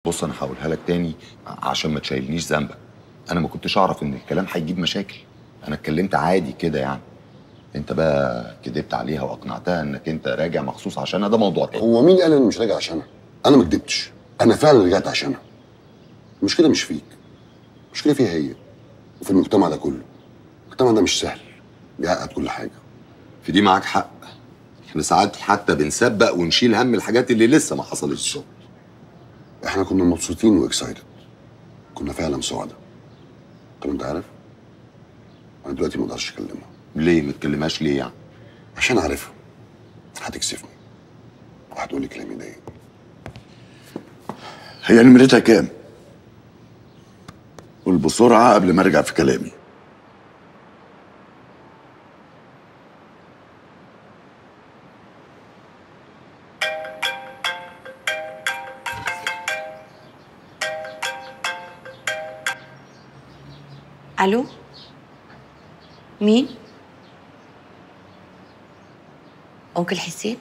بص انا هقولها لك تاني عشان ما تشيلنيش ذنبك انا ما كنتش اعرف ان الكلام هيجيب مشاكل انا اتكلمت عادي كده يعني انت بقى كدبت عليها واقنعتها انك انت راجع مخصوص عشانها ده موضوع تاني هو مين قال انا مش راجع عشانها انا ما كدبتش انا فعلا رجعت عشانها المشكله مش فيك المشكله فيها هي وفي المجتمع ده كله المجتمع ده مش سهل بيعقد كل حاجه في دي معاك حق احنا ساعات حتى بنسبق ونشيل هم الحاجات اللي لسه ما حصلتش بالظبط احنا كنا مبسوطين واكسايتد كنا فعلا سعداء طب انت عارف انا دلوقتي ما اقدرش اكلمها ليه ما تكلمهاش ليه يعني عشان عارفها هتكسفني وهتقولي كلام يضايق هي نمرتها كام؟ قول بسرعة قبل ما ارجع في كلامي الو مين انكل حسين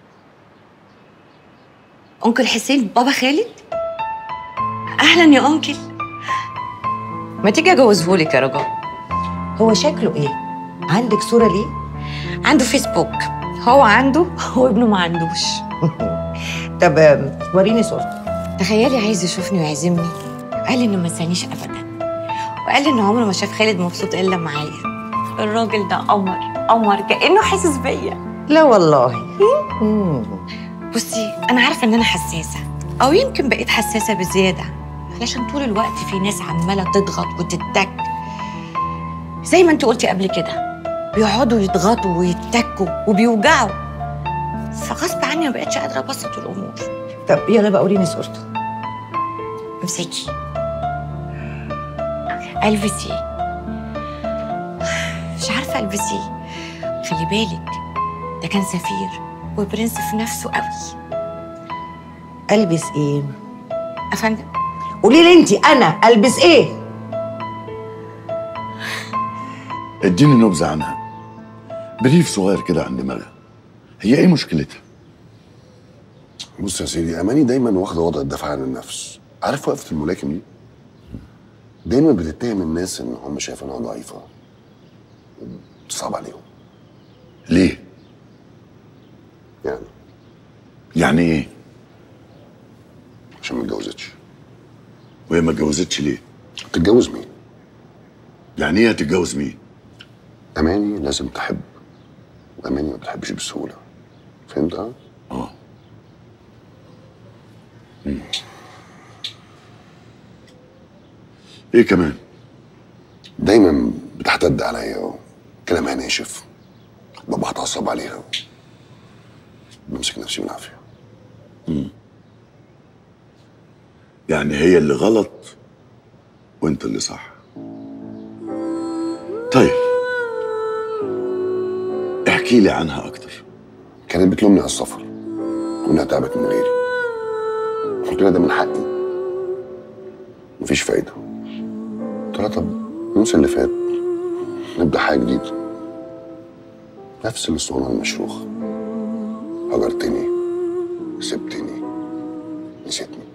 انكل حسين بابا خالد اهلا يا انكل ما تيجي اجوزهولك يا رجاء هو شكله ايه؟ عندك صورة ليه؟ عنده فيسبوك هو عنده وابنه ما عندوش طب آم، وريني صورته تخيلي عايز يشوفني ويعزمني قال انه ما انسانيش ابدا وقال لي انه عمره ما شاف خالد مبسوط الا معايا الراجل ده قمر قمر كانه حاسس بيا لا والله مم. بصي انا عارفه ان انا حساسه او يمكن بقيت حساسه بزياده علشان طول الوقت في ناس عماله تضغط وتتك زي ما انت قلتي قبل كده بيقعدوا يضغطوا ويتكوا وبيوجعوا فغصب عني ما بقتش قادره ابسط الامور طب يلا بقى وريني صورته امسكي البسي مش عارفه البسي خلي بالك ده كان سفير وبرنس في نفسه قوي البس ايه؟ افندم قولي لي انت انا البس ايه؟ اديني نبذة عنها بريف صغير كده عن دماغها هي ايه مشكلتها؟ بص يا سيدي اماني دايما واخده وضع الدفاع عن النفس عارف وقفه الملاكم دي دايما بتتهم الناس ان هم شايفينها ضعيفه صعب عليهم ليه؟ يعني يعني ايه؟ عشان ما اتجوزتش وهي ما اتجوزتش ليه؟ تتجوز مين يعني ايه هتتجوز مين؟ اماني لازم تحب واماني ما بتحبش بسهوله فهمت اه اه ايه كمان؟ دايما بتحتد عليا كلامها ناشف ببقى هتعصب عليها بمسك نفسي بالعافيه يعني هي اللي غلط وانت اللي صح طيب احكي لي عنها اكتر كانت بتلومني على السفر وانها تعبت من غيري قلت لها ده من حقي مفيش فايده قلت لها طب ننسى اللي فات نبدا حاجه جديده نفس الاسطوانه المشروخ هجرتني سبتني نسيتني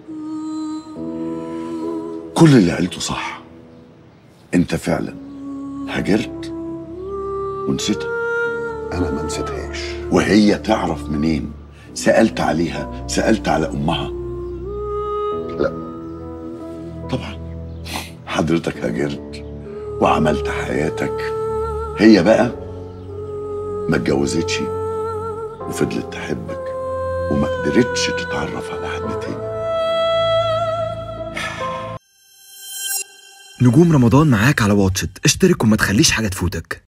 كل اللي قلته صح انت فعلا هاجرت ونسيتها انا ما نسيتهاش وهي تعرف منين سألت عليها سألت على أمها لا طبعا حضرتك هاجرت وعملت حياتك هي بقى ما اتجوزتش وفضلت تحبك وما قدرتش تتعرف على حد تاني نجوم رمضان معاك على واتشت اشترك وما تخليش حاجة تفوتك